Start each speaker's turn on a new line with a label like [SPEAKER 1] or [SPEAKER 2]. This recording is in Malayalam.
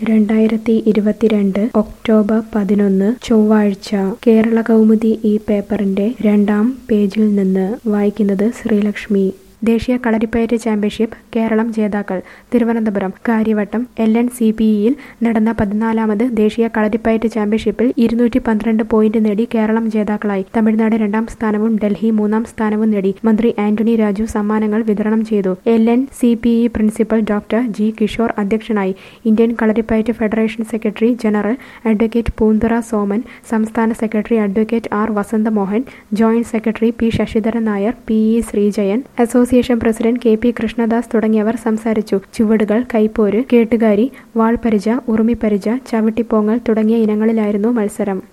[SPEAKER 1] രണ്ടായിരത്തി ഇരുപത്തിരണ്ട് ഒക്ടോബർ പതിനൊന്ന് ചൊവ്വാഴ്ച കേരള കൗമുദി ഈ പേപ്പറിന്റെ രണ്ടാം പേജിൽ നിന്ന് വായിക്കുന്നത് ശ്രീലക്ഷ്മി ദേശീയ കളരിപ്പയറ്റ് ചാമ്പ്യൻഷിപ്പ് കേരളം ജേതാക്കൾ Thiruvananthapuram Kariavattom L N C P ഇയിൽ നടന്ന പതിനാലാമത് ദേശീയ കളരിപ്പയറ്റ് ചാമ്പ്യൻഷിപ്പിൽ ഇരുന്നൂറ്റി പന്ത്രണ്ട് പോയിന്റ് നേടി കേരളം ജേതാക്കളായി തമിഴ്നാട് രണ്ടാം സ്ഥാനവും ഡൽഹി മൂന്നാം സ്ഥാനവും നേടി മന്ത്രി ആന്റണി രാജു സമ്മാനങ്ങൾ വിതരണം ചെയ്തു L N C P E principal doctor G Kishore അധ്യക്ഷനായി Indian Kalaripayattu federation secretary general advocate Poonthura Soman സംസ്ഥാന secretary advocate R Vasanthamohan joint secretary P Sasidharan Nair P E Sreejayan association president K P Krishnadas തുടങ്ങിയവർ സംസാരിച്ചു ചുവടുകൾ കൈപ്പോര് കേട്ടുകാരി വാൾപരിച ഉറുമിപ്പരിച ചവിട്ടിപ്പോങ്ങൽ തുടങ്ങിയ ഇനങ്ങളിലായിരുന്നു മത്സരം